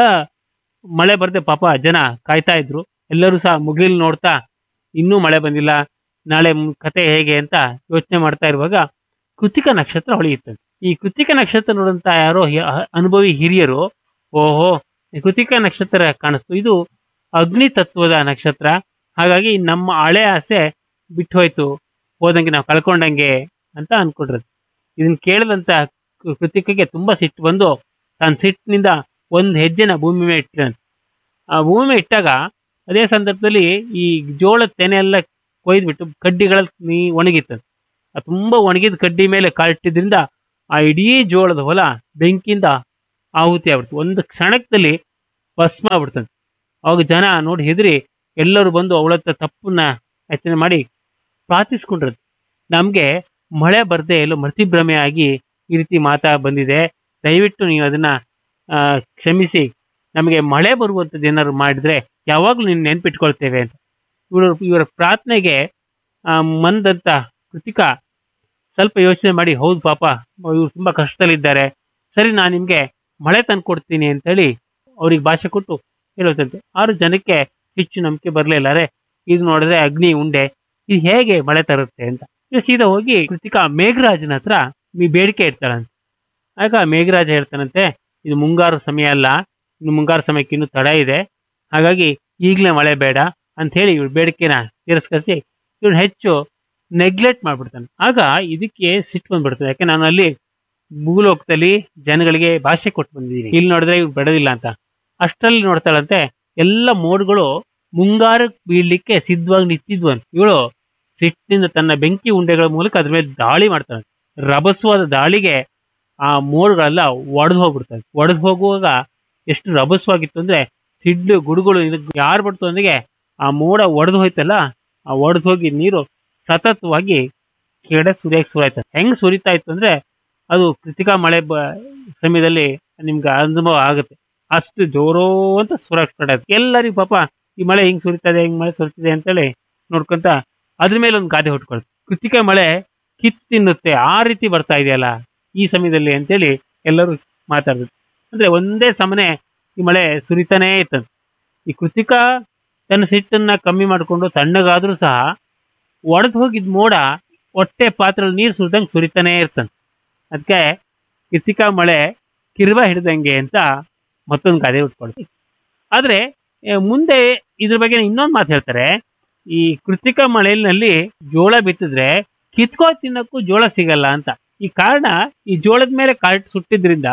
[SPEAKER 12] ಮಳೆ ಬರದೆ ಪಾಪ ಜನ ಕಾಯ್ತಾ ಇದ್ರು ಎಲ್ಲರೂ ಸಹ ಮುಗಿಲ್ ನೋಡ್ತಾ ಇನ್ನೂ ಮಳೆ ಬಂದಿಲ್ಲ ನಾಳೆ ಮ್- ಕತೆ ಹೇಗೆ ಅಂತ ಯೋಚನೆ ಮಾಡ್ತಾ ಇರುವಾಗ ಕೃತಿಕ ನಕ್ಷತ್ರ ಹೊಳೆಯುತ್ತಂತೆ ಈ ಕೃತಿಕ ನಕ್ಷತ್ರ ನೋಡಂತ ಯಾರೋ ಹಿ- ಅ- ಅನುಭವಿ ಹಿರಿಯರು ಓಹೋ ಈ ಕೃತಿಕ ನಕ್ಷತ್ರ ಕಾಣಿಸ್ತು ಇದು ಅಗ್ನಿ ತತ್ವದ ನಕ್ಷತ್ರ ಹಾಗಾಗಿ ನಮ್ಮ ಹಳೆ ಆಸೆ ಬಿಟ್ಟು ಹೋಯ್ತು ಹೋದಂಗೆ ನಾವು ಕಳ್ಕೊಂಡಂಗೆ ಅಂತ ಅನ್ಕೊಂಡ್ರದು ಇದನ್ನ ಕೇಳಿದಂತ ಕೃ- ಕೃತಿಕಗೆ ತುಂಬಾ ಸಿಟ್ಟು ಬಂದು ತಾನು ಸಿಟ್ಟಿನಿಂದ ಒಂದು ಹೆಜ್ಜೆನ ಭೂಮಿ ಮೇಲೆ ಇಟ್ಟಿರಂತೆ ಆ ಭೂಮಿ ಮೇಲೆ ಇಟ್ಟಾಗ ಅದೇ ಸಂದರ್ಭದಲ್ಲಿ ಈ ಜೋಳದ ತೆನೆ ಎಲ್ಲ ಕೊಯ್ದ್ಬಿಟ್ಟು ಕಡ್ಡಿಗಳಲ್ಲಿ ನೀ ಒಣಗಿತ್ತಂತೆ ಆ ತುಂಬಾ ಒಣಗಿದ ಕಡ್ಡಿ ಮೇಲೆ ಕಾಲಿಟ್ಟಿದ್ರಿಂದ ಆ ಇಡೀ ಜೋಳದ ಹೊಲ ಬೆಂಕಿಯಿಂದ ಆಹುತಿ ಆಗ್ಬಿಡ್ತು ಒಂದು ಕ್ಷಣದಲ್ಲಿ ಭಸ್ಮ ಆಗ್ಬಿಡ್ತಂತೆ ಅವಾಗ ಜನ ನೋಡಿ ಹೆದರಿ ಎಲ್ಲರೂ ಬಂದು ಅವಳ ಹತ್ರ ತಪ್ಪನ್ನ ಯೋಚನೆ ಮಾಡಿ ಪ್ರಾರ್ಥಿಸ್ಕೊಂಡ್ರದ್ದು ನಮಗೆ ಮಳೆ ಬರದೆ ಎಲ್ಲೋ ಮತಿಭ್ರಮೆ ಆಗಿ ಈ ರೀತಿ ಮಾತಾ ಬಂದಿದೆ ದಯವಿಟ್ಟು ನೀವು ಅದನ್ನ ಆ, ಕ್ಷಮಿಸಿ ನಮಗೆ ಮಳೆ ಬರುವಂಥದ್ದು ಏನಾದ್ರು ಮಾಡಿದ್ರೆ ಯಾವಾಗಲೂ ನೀನು ನೆನ್ಪಿಟ್ಕೊಳ್ತೇವೆ ಅಂತ ಇವರು ಇವರ ಪ್ರಾರ್ಥನೆಗೆ ಆ, ಮಂದಂತ ಕೃತಿಕ ಸ್ವಲ್ಪ ಯೋಚನೆ ಮಾಡಿ ಹೌದು ಪಾಪ ಇವ್ರು ತುಂಬಾ ಕಷ್ಟದಲ್ಲಿದ್ದಾರೆ ಸರಿ ನಾನು ನಿಮ್ಗೆ ಮಳೆ ತಂದು ಕೊಡ್ತೀನಿ ಅಂತೇಳಿ ಅವ್ರಿಗೆ ಭಾಷೆ ಕೊಟ್ಟು ಹೇಳುತ್ತಂತೆ ಆರು ಜನಕ್ಕೆ ಹೆಚ್ಚು ನಂಬಿಕೆ ಬರಲಿಲ್ಲರೆ ಇದು ನೋಡಿದ್ರೆ ಅಗ್ನಿ ಉಂಡೆ ಇದು ಹೇಗೆ ಮಳೆ ತರುತ್ತೆ ಅಂತ ಇವ್ರು ಸೀದಾ ಹೋಗಿ ಕೃತಿಕಾ ಮೇಘರಾಜನ ಹತ್ರ ಈ ಬೇಡಿಕೆ ಇಡ್ತಾಳಂತೆ ಆಗ ಮೇಘರಾಜ ಹೇಳ್ತಾನಂತೆ ಇದು ಮುಂಗಾರು ಸಮಯ ಅಲ್ಲ ಇನ್ನು ಮುಂಗಾರು ಸಮಯಕ್ಕೆ ಇನ್ನೂ ತಡ ಇದೆ ಹಾಗಾಗಿ ಈಗಲೇ ಮಳೆ ಬೇಡ ಅಂತ ಹೇಳಿ ಇವ್ರ ಬೇಡಿಕೆನ ತಿರಸ್ಕರಿಸಿ ಇವ್ರು ಹೆಚ್ಚು ನೆಗ್ಲೆಕ್ಟ್ ಮಾಡ್ಬಿಡ್ತಾನೆ ಆಗ ಇದಕ್ಕೆ ಸಿಟ್ಟು ಬಂದ್ಬಿಡ್ತದೆ ಯಾಕೆ ನಾನು ಅಲ್ಲಿ ಭೂಲೋಕದಲ್ಲಿ ಜನಗಳಿಗೆ ಭಾಷೆ ಕೊಟ್ಟು ಬಂದಿದ್ದೀನಿ ಇಲ್ಲಿ ನೋಡಿದ್ರೆ ಇವ್ರು ಬೆಳೆದಿಲ್ಲ ಅಂತ ಅಷ್ಟರಲ್ಲಿ ನೋಡ್ತಾಳಂತೆ ಎಲ್ಲ ಮೋಡ್ಗಳು ಮುಂಗಾರಕ್ಕೆ ಬೀಳ್ಲಿಕ್ಕೆ ಸಿದ್ಧವಾಗಿ ನಿಂತಿದ್ವು ಅಂತ ಇವಳು ಸಿಟ್ಟಿನಿಂದ ತನ್ನ ಬೆಂಕಿ ಉಂಡೆಗಳ ಮೂಲಕ ಅದ್ರ ಮೇಲೆ ದಾಳಿ ಮಾಡ್ತಾಳೆ ರಭಸವಾದ ದಾಳಿಗೆ ಆ ಮೋಡ್ಗಳೆಲ್ಲ ಒಡೆದು ಹೋಗ್ಬಿಡ್ತವೆ ಒಡೆದು ಹೋಗುವಾಗ ಎಷ್ಟು ರಭಸವಾಗಿತ್ತು ಅಂದ್ರೆ ಸಿಡ್ಲು ಗುಡುಗಳು ಯಾರು ಬಿಡ್ತು ಅಂದಿಗೆ ಆ ಮೋಡ ಒಡೆದು ಹೋಯ್ತಲ್ಲ ಆ ಒಡೆದು ಹೋಗಿ ನೀರು ಸತತವಾಗಿ ಕೆಡೆ ಸುರಿಯಕ್ಕೆ ಸುರಾಯ್ತು ಹೆಂಗ್ ಸುರಿತಾ ಇತ್ತು ಅಂದ್ರೆ ಅದು ಕೃತಿಕಾ ಮಳೆ ಬ ಸಮಯದಲ್ಲಿ ನಿಮ್ಗೆ ಅನುಭವ ಆಗುತ್ತೆ ಅಷ್ಟು ಜೋರೋ ಅಂತ ಸುರಕ್ ಸ್ಟಾರ್ಟ್ ಆಯ್ತು ಎಲ್ಲರಿಗೂ ಪಾಪ ಈ ಮಳೆ ಹಿಂಗ್ ಸುರಿತದೆ ಹಿಂಗ್ ಮಳೆ ಸುರಿತಿದೆ ಅಂತೇಳಿ ನೋಡ್ಕೊಂತ ಅದ್ರ ಮೇಲೆ ಒಂದು ಗಾದೆ ಹುಟ್ಕೊಳ್ತು ಕೃತಿಕಾ ಮಳೆ ಕಿತ್ತು ತಿನ್ನುತ್ತೆ ಆ ರೀತಿ ಬರ್ತಾ ಇದೆಯಲ್ಲ ಈ ಸಮಯದಲ್ಲಿ ಅಂತೇಳಿ ಎಲ್ಲರೂ ಮಾತಾಡಿದ್ರು ಅಂದ್ರೆ ಒಂದೇ ಸಮನೆ ಈ ಮಳೆ ಸುರಿತಾನೇ ಇತ್ತಂತೆ ಈ ಕೃತಿಕಾ ತನ್ನ ಸಿಟ್ಟನ್ನ ಕಮ್ಮಿ ಮಾಡಿಕೊಂಡು ತಣ್ಣಗಾದ್ರೂ ಸಹ ಒಡೆದು ಹೋಗಿದ್ ಮೋಡ ಹೊಟ್ಟೆ ಪಾತ್ರೆಯಲ್ಲಿ ನೀರು ಸುರಿದಂಗೆ ಸುರಿತಾನೇ ಇರ್ತಂತೆ ಅದಕ್ಕೆ ಕೃತಿಕಾ ಮಳೆ ಕಿರುಬ ಹಿಡ್ದಂಗೆ ಅಂತ ಮತ್ತೊಂದು ಗಾದೆ ಉಟ್ಕೊಳ್ತೀವಿ ಆದ್ರೆ ಆ, ಮುಂದೆ ಇದ್ರ ಬಗ್ಗೆ ಇನ್ನೊಂದು ಮಾತು ಹೇಳ್ತಾರೆ ಈ ಕೃತಿಕಾ ಮಳೆಯಲ್ಲಿ ಜೋಳ ಬಿತ್ತಿದ್ರೆ ಕಿತ್ಕೋ ತಿನ್ನಕ್ಕೂ ಜೋಳ ಸಿಗಲ್ಲ ಅಂತ ಈ ಕಾರಣ ಈ ಜೋಳದ ಮೇಲೆ ಕಾರ್ಟ್ ಸುಟ್ಟಿದ್ರಿಂದ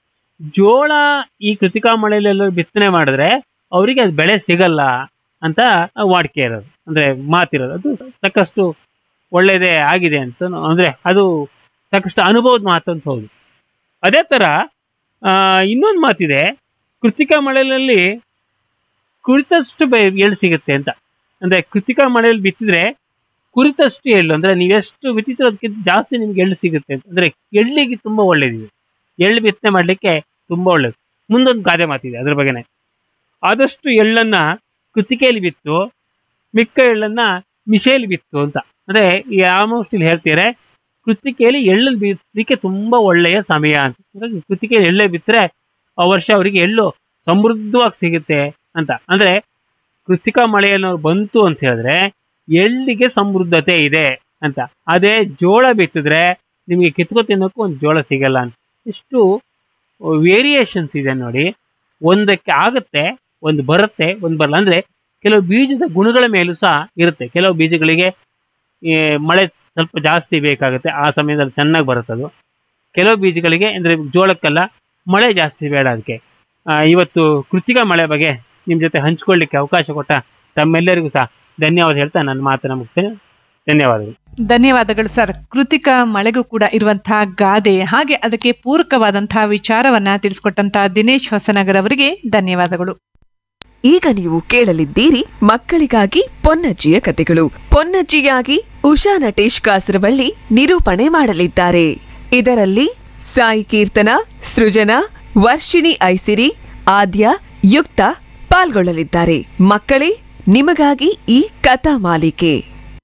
[SPEAKER 12] ಜೋಳ ಈ ಕೃತಿಕಾ ಮಳೆಯಲ್ಲೆಲ್ಲ ಬಿತ್ತನೆ ಮಾಡಿದ್ರೆ ಅವರಿಗೆ ಅದು ಬೆಳೆ ಸಿಗಲ್ಲ ಅಂತ ವಾಡಿಕೆ ಇರೋದು ಅಂದ್ರೆ ಮಾತಿರೋದು ಅದು ಸಾಕಷ್ಟು ಒಳ್ಳೇದೇ ಆಗಿದೆ ಅಂತ ಅಂದ್ರೆ ಅದು ಸಾಕಷ್ಟು ಅನುಭವದ ಮಾತು ಅಂತ ಹೌದು ಅದೇ ತರ ಆ, ಇನ್ನೊಂದು ಮಾತಿದೆ ಕೃತಿಕಾ ಮಳೆಯಲ್ಲಿ ಕುಳಿತಷ್ಟು ಬೆ- ಎಳ್ಳು ಸಿಗುತ್ತೆ ಅಂತ ಅಂದ್ರೆ ಕೃತಿಕಾ ಮಳೆಯಲ್ಲಿ ಬಿತ್ತಿದ್ರೆ ಕುರಿತಷ್ಟು ಎಳ್ಳು ಅಂದ್ರೆ ನೀವೆಷ್ಟು ವಿಚಿತ್ರದಕ್ಕಿಂತ ಜಾಸ್ತಿ ನಿಮ್ಗೆ ಎಳ್ಳು ಸಿಗುತ್ತೆ ಅಂತ. ಅಂದ್ರೆ ಎಳ್ಳಿಗೆ ತುಂಬಾ ಒಳ್ಳೇದಿದೆ ಎಳ್ಳು ಬಿತ್ತನೆ ಮಾಡ್ಲಿಕ್ಕೆ ತುಂಬಾ ಒಳ್ಳೇದು ಮುಂದೊಂದು ಗಾದೆ ಮಾತಿದೆ ಅದ್ರ ಬಗ್ಗೆನೆ ಆದಷ್ಟು ಎಳ್ಳನ್ನ ಕೃತಿಕೆಯಲ್ಲಿ ಬಿತ್ತು ಮಿಕ್ಕ ಎಳ್ಳನ್ನ ಮಿಶೆಯಲ್ಲಿ ಬಿತ್ತು ಅಂತ ಅಂದ್ರೆ ಆಲ್ಮೋಸ್ಟ್ ಇಲ್ಲಿ ಹೇಳ್ತಾರೆ ಕೃತಿಕೆಯಲ್ಲಿ ಎಳ್ಳು ಬಿತ್ತಲಿಕ್ಕೆ ತುಂಬಾ ಒಳ್ಳೆಯ ಸಮಯ ಅಂತ ಅಂದ್ರೆ ಕೃತಿಕೆಯಲ್ಲಿ ಎಳ್ಳೆ ಬಿತ್ತರೆ ಆ ವರ್ಷ ಅವರಿಗೆ ಎಳ್ಳು ಸಮೃದ್ಧವಾಗಿ ಸಿಗುತ್ತೆ ಅಂತ ಅಂದ್ರೆ ಕೃತಿಕಾ ಮಳೆಯನ್ನು ಬಂತು ಅಂತ ಹೇಳಿದ್ರೆ ಎಳ್ಳಿಗೆ ಸಮೃದ್ಧತೆ ಇದೆ ಅಂತ ಅದೇ ಜೋಳ ಬಿತ್ತಿದ್ರೆ ನಿಮಗೆ ಕಿತ್ಕೊ ತಿನ್ನೋಕ್ಕೂ ಒಂದು ಜೋಳ ಸಿಗಲ್ಲ ಅಂತ ಇಷ್ಟು ವೇರಿಯೇಷನ್ಸ್ ಇದೆ ನೋಡಿ ಒಂದಕ್ಕೆ ಆಗುತ್ತೆ ಒಂದು ಬರುತ್ತೆ ಒಂದು ಬರಲ್ಲ ಅಂದ್ರೆ ಕೆಲವು ಬೀಜದ ಗುಣಗಳ ಮೇಲೂ ಸಹ ಇರುತ್ತೆ ಕೆಲವು ಬೀಜಗಳಿಗೆ ಈ ಮಳೆ ಸ್ವಲ್ಪ ಜಾಸ್ತಿ ಬೇಕಾಗುತ್ತೆ ಆ ಸಮಯದಲ್ಲಿ ಚೆನ್ನಾಗಿ ಬರುತ್ತೆ ಅದು ಕೆಲವು ಬೀಜಗಳಿಗೆ ಅಂದ್ರೆ ಜೋಳಕ್ಕೆಲ್ಲ ಮಳೆ ಜಾಸ್ತಿ ಬೇಡ ಅದಕ್ಕೆ ಆ, ಇವತ್ತು ಕೃತಿಕ ಮಳೆ ಬಗ್ಗೆ ನಿಮ್ಮ ಜೊತೆ ಹಂಚ್ಕೊಳ್ಳಿಕ್ಕೆ ಅವಕಾಶ ಕೊಟ್ಟ ತಮ್ಮೆಲ್ಲರಿಗೂ ಸಹ ಧನ್ಯವಾದ ಹೇಳ್ತಾ ನನ್ನ ಮಾತನ್ನ ಮುಗ್ತೇನೆ ಧನ್ಯವಾದಗಳು
[SPEAKER 11] ಧನ್ಯವಾದಗಳು ಸರ್ ಕೃತಿಕ ಮಳೆಗೂ ಕೂಡ ಇರುವಂತಹ ಗಾದೆ ಹಾಗೆ ಅದಕ್ಕೆ ಪೂರಕವಾದಂತಹ ವಿಚಾರವನ್ನ ತಿಳಿಸ್ಕೊಟ್ಟಂತಹ ದಿನೇಶ್ ಹೊಸನಗರ್ ಅವರಿಗೆ ಧನ್ಯವಾದಗಳು
[SPEAKER 5] ಈಗ ನೀವು ಕೇಳಲಿದ್ದೀರಿ ಮಕ್ಕಳಿಗಾಗಿ ಪೊನ್ನಜ್ಜಿಯ ಕತೆಗಳು ಪೊನ್ನಜ್ಜಿಯಾಗಿ ಉಷಾ ನಟೇಶ್ ಕಾಸರವಳ್ಳಿ ನಿರೂಪಣೆ ಮಾಡಲಿದ್ದಾರೆ ಇದರಲ್ಲಿ ಸಾಯಿ ಕೀರ್ತನ ಸೃಜನಾ ವರ್ಷಿಣಿ ಐಸಿರಿ ಆದ್ಯ ಯುಕ್ತ ಪಾಲ್ಗೊಳ್ಳಲಿದ್ದಾರೆ ಮಕ್ಕಳೇ ನಿಮಗಾಗಿ ಈ ಕಥಾ ಮಾಲಿಕೆ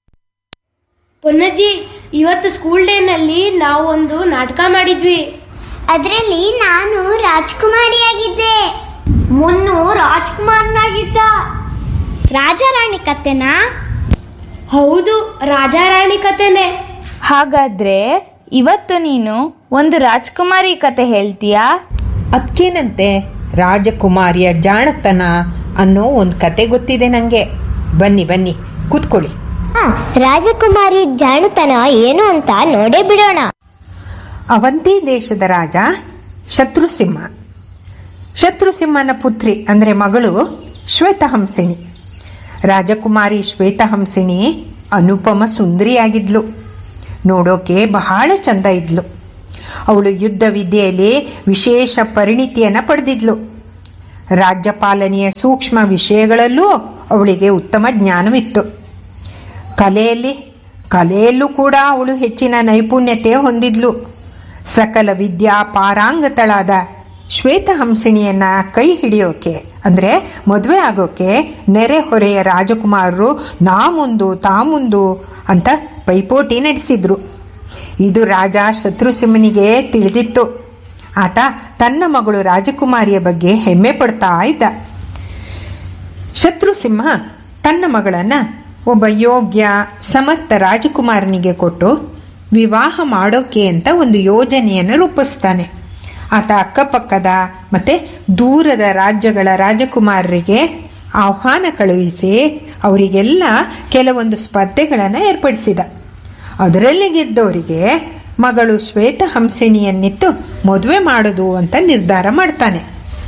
[SPEAKER 13] ಪೊನ್ನಜ್ಜಿ ಇವತ್ತು ಸ್ಕೂಲ್ ಡೇನಲ್ಲಿ ನಾವೊಂದು ನಾಟಕ ಮಾಡಿದ್ವಿ
[SPEAKER 2] ಅದರಲ್ಲಿ ನಾನು ರಾಜ್ಕುಮಾರಿಯಾಗಿದ್ದೆ ಮುನ್ನು ರಾಜ್ಕುಮಾರ್ನಾಗಿದ್ದ ರಾಜಾರಾಣಿ ಕತೆನಾ
[SPEAKER 13] ಹೌದು ರಾಜಾರಾಣಿ ಕತೆನೆ
[SPEAKER 14] ಹಾಗಾದ್ರೆ ಇವತ್ತು ನೀನು ಒಂದು ರಾಜ್ಕುಮಾರಿ ಕತೆ ಹೇಳ್ತೀಯಾ
[SPEAKER 15] ಅದಕ್ಕೇನಂತೆ ರಾಜಕುಮಾರಿಯ ಜಾಣತನ ಅನ್ನೋ ಒಂದು ಕತೆ ಗೊತ್ತಿದೆ ನನಗೆ ಬನ್ನಿ ಬನ್ನಿ ಕೂತ್ಕೊಳ್ಳಿ
[SPEAKER 2] ಆ, ರಾಜಕುಮಾರಿ ಜಾಣತನ ಏನು ಅಂತ ನೋಡೇ ಬಿಡೋಣ
[SPEAKER 15] ಅವಂತಿ ದೇಶದ ರಾಜ ಶತ್ರುಸಿಂಹ ಶತ್ರುಸಿಂಹನ ಪುತ್ರಿ ಅಂದರೆ ಮಗಳು ಶ್ವೇತಹಂಸಿಣಿ ರಾಜಕುಮಾರಿ ಶ್ವೇತಹಂಸಿಣಿ ಅನುಪಮ ಸುಂದರಿಯಾಗಿದ್ಲು ನೋಡೋಕೆ ಬಹಳ ಚಂದ ಇದ್ಲು ಅವಳು ಯುದ್ಧ ವಿದ್ಯೆಯಲ್ಲಿ ವಿಶೇಷ ಪರಿಣಿತಿಯನ್ನು ಪಡೆದಿದ್ಲು ರಾಜ್ಯಪಾಲನೆಯ ಸೂಕ್ಷ್ಮ ವಿಷಯಗಳಲ್ಲೂ ಅವಳಿಗೆ ಉತ್ತಮ ಜ್ಞಾನವಿತ್ತು ಕಲೆಯಲ್ಲಿ ಕಲೆಯಲ್ಲೂ ಕೂಡ ಅವಳು ಹೆಚ್ಚಿನ ನೈಪುಣ್ಯತೆ ಹೊಂದಿದ್ಲು ಸಕಲ ವಿದ್ಯಾ ಪಾರಾಂಗತಳಾದ ಶ್ವೇತಹಂಸಿಣಿಯನ್ನ ಕೈ ಹಿಡಿಯೋಕೆ ಅಂದರೆ ಮದುವೆ ಆಗೋಕೆ ನೆರೆಹೊರೆಯ ರಾಜಕುಮಾರರು ನಾ ಮುಂದು ತಾ ಮುಂದು ಅಂತ ಪೈಪೋಟಿ ನಡೆಸಿದ್ರು ಇದು ರಾಜ ಶತ್ರುಸಿಂಹನಿಗೆ ತಿಳಿದಿತ್ತು ಆತ ತನ್ನ ಮಗಳು ರಾಜಕುಮಾರಿಯ ಬಗ್ಗೆ ಹೆಮ್ಮೆ ಪಡ್ತಾ ಇದ್ದ ಶತ್ರುಸಿಂಹ ತನ್ನ ಮಗಳನ್ನು ಒಬ್ಬ ಯೋಗ್ಯ ಸಮರ್ಥ ರಾಜಕುಮಾರನಿಗೆ ಕೊಟ್ಟು ವಿವಾಹ ಮಾಡೋಕೆ ಅಂತ ಒಂದು ಯೋಜನೆಯನ್ನು ರೂಪಿಸ್ತಾನೆ ಆತ ಅಕ್ಕಪಕ್ಕದ ಮತ್ತು ದೂರದ ರಾಜ್ಯಗಳ ರಾಜಕುಮಾರರಿಗೆ ಆಹ್ವಾನ ಕಳುಹಿಸಿ ಅವರಿಗೆಲ್ಲ ಕೆಲವೊಂದು ಸ್ಪರ್ಧೆಗಳನ್ನು ಏರ್ಪಡಿಸಿದ ಅದರಲ್ಲಿ ಗೆದ್ದವರಿಗೆ ಮಗಳು ಶ್ವೇತಹಂಸಿಣಿಯನ್ನಿತ್ತು ಮದುವೆ ಮಾಡೋದು ಅಂತ ನಿರ್ಧಾರ ಮಾಡ್ತಾನೆ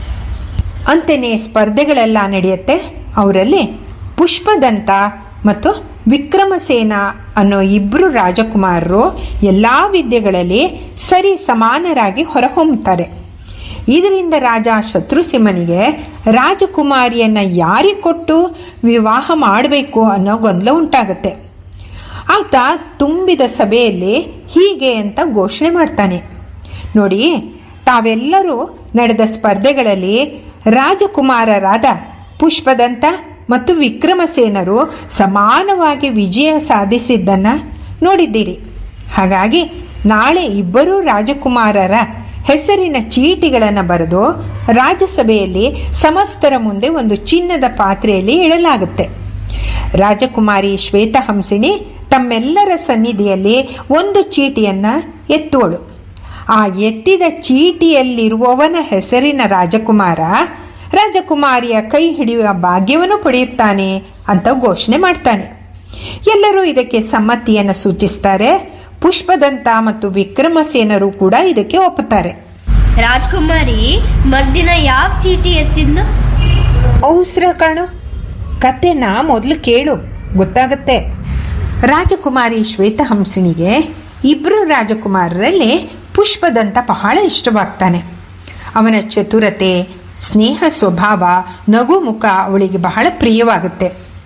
[SPEAKER 15] ಅಂತೆಯೇ ಸ್ಪರ್ಧೆಗಳೆಲ್ಲ ನಡೆಯುತ್ತೆ ಅವರಲ್ಲಿ ಪುಷ್ಪದಂತ ಮತ್ತು ವಿಕ್ರಮಸೇನ ಅನ್ನೋ ಇಬ್ಬರು ರಾಜಕುಮಾರರು ಎಲ್ಲ ವಿದ್ಯೆಗಳಲ್ಲಿ ಸರಿ ಸಮಾನರಾಗಿ ಹೊರಹೊಮ್ಮುತ್ತಾರೆ ಇದರಿಂದ ರಾಜ ಶತ್ರುಸಿಂಹನಿಗೆ ರಾಜಕುಮಾರಿಯನ್ನು ಯಾರಿಗೆ ಕೊಟ್ಟು ವಿವಾಹ ಮಾಡಬೇಕು ಅನ್ನೋ ಗೊಂದಲ ಉಂಟಾಗುತ್ತೆ ಆತ ತುಂಬಿದ ಸಭೆಯಲ್ಲಿ ಹೀಗೆ ಅಂತ ಘೋಷಣೆ ಮಾಡ್ತಾನೆ ನೋಡಿ ತಾವೆಲ್ಲರೂ ನಡೆದ ಸ್ಪರ್ಧೆಗಳಲ್ಲಿ ರಾಜಕುಮಾರರಾದ ಪುಷ್ಪದಂತ ಮತ್ತು ವಿಕ್ರಮಸೇನರು ಸಮಾನವಾಗಿ ವಿಜಯ ಸಾಧಿಸಿದ್ದನ್ನು ನೋಡಿದ್ದೀರಿ ಹಾಗಾಗಿ ನಾಳೆ ಇಬ್ಬರೂ ರಾಜಕುಮಾರರ ಹೆಸರಿನ ಚೀಟಿಗಳನ್ನು ಬರೆದು ರಾಜ್ಯಸಭೆಯಲ್ಲಿ ಸಮಸ್ತರ ಮುಂದೆ ಒಂದು ಚಿನ್ನದ ಪಾತ್ರೆಯಲ್ಲಿ ಇಡಲಾಗುತ್ತೆ ರಾಜಕುಮಾರಿ ಶ್ವೇತಹಂಸಿಣಿ ತಮ್ಮೆಲ್ಲರ ಸನ್ನಿಧಿಯಲ್ಲಿ ಒಂದು ಚೀಟಿಯನ್ನು ಎತ್ತುವಳು ಆ ಎತ್ತಿದ ಚೀಟಿಯಲ್ಲಿರುವವನ ಹೆಸರಿನ ರಾಜಕುಮಾರ ರಾಜಕುಮಾರಿಯ ಕೈ ಹಿಡಿಯುವ ಭಾಗ್ಯವನ್ನು ಪಡೆಯುತ್ತಾನೆ ಅಂತ ಘೋಷಣೆ ಮಾಡ್ತಾನೆ ಎಲ್ಲರೂ ಇದಕ್ಕೆ ಸಮ್ಮತಿಯನ್ನು ಸೂಚಿಸ್ತಾರೆ ಪುಷ್ಪದಂತ ಮತ್ತು ವಿಕ್ರಮಸೇನರು ಕೂಡ ಇದಕ್ಕೆ ಒಪ್ಪುತ್ತಾರೆ
[SPEAKER 13] ರಾಜ್ಕುಮಾರಿ ಮರ್ದಿನ ಯಾವ ಚೀಟಿ ಎತ್ತಿದ್ಲು
[SPEAKER 15] ಅವಸರ ಕಾಣು ಕತೆನ ಮೊದಲು ಕೇಳು ಗೊತ್ತಾಗತ್ತೆ ರಾಜಕುಮಾರಿ ಶ್ವೇತಹಂಸಿನಿಗೆ ಇಬ್ಬರು ರಾಜಕುಮಾರರಲ್ಲಿ ಪುಷ್ಪದಂತ ಬಹಳ ಇಷ್ಟವಾಗ್ತಾನೆ ಅವನ ಚತುರತೆ ಸ್ನೇಹ ಸ್ವಭಾವ ನಗು ಮುಖ ಅವಳಿಗೆ ಬಹಳ ಪ್ರಿಯವಾಗುತ್ತೆ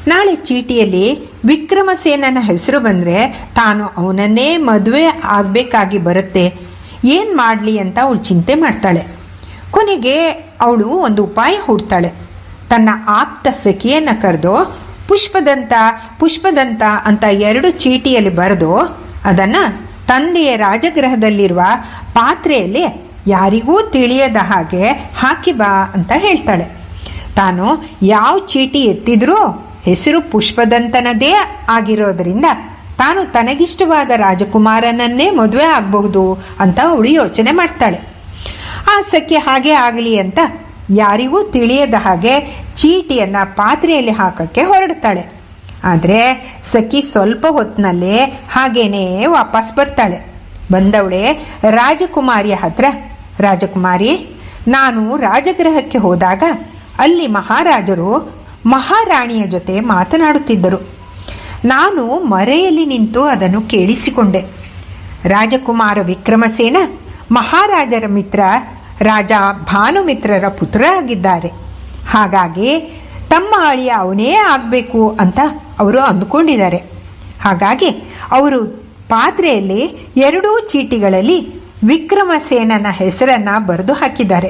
[SPEAKER 15] ನಾಳೆ ಚೀಟಿಯಲ್ಲಿ ವಿಕ್ರಮಸೇನನ ಹೆಸರು ಬಂದರೆ ತಾನು ಅವನನ್ನೇ ಮದುವೆ ಆಗಬೇಕಾಗಿ ಬರುತ್ತೆ ಏನು ಮಾಡಲಿ ಅಂತ ಅವಳು ಚಿಂತೆ ಮಾಡ್ತಾಳೆ ಕೊನೆಗೆ ಅವಳು ಒಂದು ಉಪಾಯ ಹುಡ್ತಾಳೆ ತನ್ನ ಆಪ್ತ ಸಖಿಯನ್ನು ಕರೆದು ಪುಷ್ಪದಂತ ಪುಷ್ಪದಂತ ಅಂತ ಎರಡು ಚೀಟಿಯಲ್ಲಿ ಬರೆದು ಅದನ್ನು ತಂದೆಯ ರಾಜಗೃಹದಲ್ಲಿರುವ ಪಾತ್ರೆಯಲ್ಲಿ ಯಾರಿಗೂ ತಿಳಿಯದ ಹಾಗೆ ಹಾಕಿ ಬಾ ಅಂತ ಹೇಳ್ತಾಳೆ ತಾನು ಯಾವ ಚೀಟಿ ಎತ್ತಿದ್ರೂ ಹೆಸರು ಪುಷ್ಪದಂತನದೇ ಆಗಿರೋದ್ರಿಂದ ತಾನು ತನಗಿಷ್ಟವಾದ ರಾಜಕುಮಾರನನ್ನೇ ಮದುವೆ ಆಗಬಹುದು ಅಂತ ಅವಳು ಯೋಚನೆ ಮಾಡ್ತಾಳೆ ಆ ಸಖ್ಯ ಹಾಗೆ ಆಗಲಿ ಅಂತ ಯಾರಿಗೂ ತಿಳಿಯದ ಹಾಗೆ ಚೀಟಿಯನ್ನು ಪಾತ್ರೆಯಲ್ಲಿ ಹಾಕೋಕ್ಕೆ ಹೊರಡ್ತಾಳೆ ಆದರೆ ಸಖಿ ಸ್ವಲ್ಪ ಹೊತ್ತಿನಲ್ಲೇ ಹಾಗೇನೇ ವಾಪಸ್ ಬರ್ತಾಳೆ ಬಂದವಳೆ ರಾಜಕುಮಾರಿಯ ಹತ್ರ ರಾಜಕುಮಾರಿ ನಾನು ರಾಜಗೃಹಕ್ಕೆ ಹೋದಾಗ ಅಲ್ಲಿ ಮಹಾರಾಜರು ಮಹಾರಾಣಿಯ ಜೊತೆ ಮಾತನಾಡುತ್ತಿದ್ದರು ನಾನು ಮರೆಯಲ್ಲಿ ನಿಂತು ಅದನ್ನು ಕೇಳಿಸಿಕೊಂಡೆ ರಾಜಕುಮಾರ ವಿಕ್ರಮಸೇನ ಮಹಾರಾಜರ ಮಿತ್ರ ರಾಜ ಭಾನುಮಿತ್ರರ ಪುತ್ರ ಆಗಿದ್ದಾರೆ ಹಾಗಾಗಿ ತಮ್ಮ ಅಳಿಯ ಅವನೇ ಆಗಬೇಕು ಅಂತ ಅವರು ಅಂದುಕೊಂಡಿದ್ದಾರೆ ಹಾಗಾಗಿ ಅವರು ಪಾತ್ರೆಯಲ್ಲಿ ಎರಡೂ ಚೀಟಿಗಳಲ್ಲಿ ವಿಕ್ರಮಸೇನನ ಹೆಸರನ್ನು ಬರೆದು ಹಾಕಿದ್ದಾರೆ